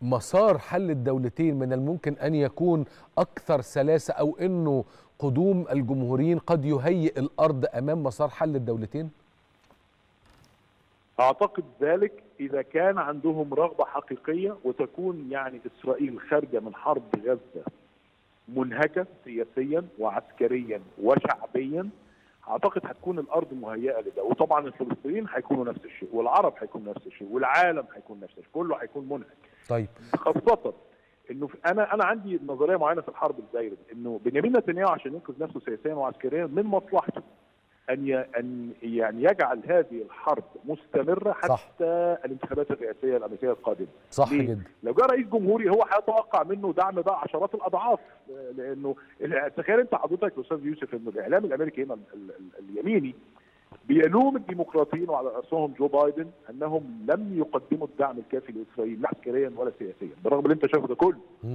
مسار حل الدولتين من الممكن ان يكون اكثر سلاسه او انه قدوم الجمهوريين قد يهيئ الارض امام مسار حل الدولتين؟ اعتقد ذلك اذا كان عندهم رغبه حقيقيه وتكون يعني اسرائيل خارجه من حرب غزه منهكه سياسيا وعسكريا وشعبيا اعتقد هتكون الارض مهيئه لده وطبعا الفلسطينيين هيكونوا نفس الشيء والعرب هيكونوا نفس الشيء والعالم هيكون نفس الشيء كله هيكون منهك طيب خاصه انه انا انا عندي نظريه معينه في الحرب الدايره انه بنيامين نتنياهو عشان ينقذ نفسه سياسيا وعسكريا من مصلحته ان ان يعني يجعل هذه الحرب مستمره حتى صح. الانتخابات الرئاسيه الامريكيه القادمه صح ليه؟ جدا لو جاء رئيس جمهوري هو هيتوقع منه دعم بقى عشرات الاضعاف لانه تخيل انت حضرتك يا استاذ يوسف انه الاعلام الامريكي هنا ال- ال- اليميني بيلوم الديمقراطيين وعلى راسهم جو بايدن انهم لم يقدموا الدعم الكافي لاسرائيل لا عسكريا ولا سياسيا بالرغم اللي انت شايفه ده كله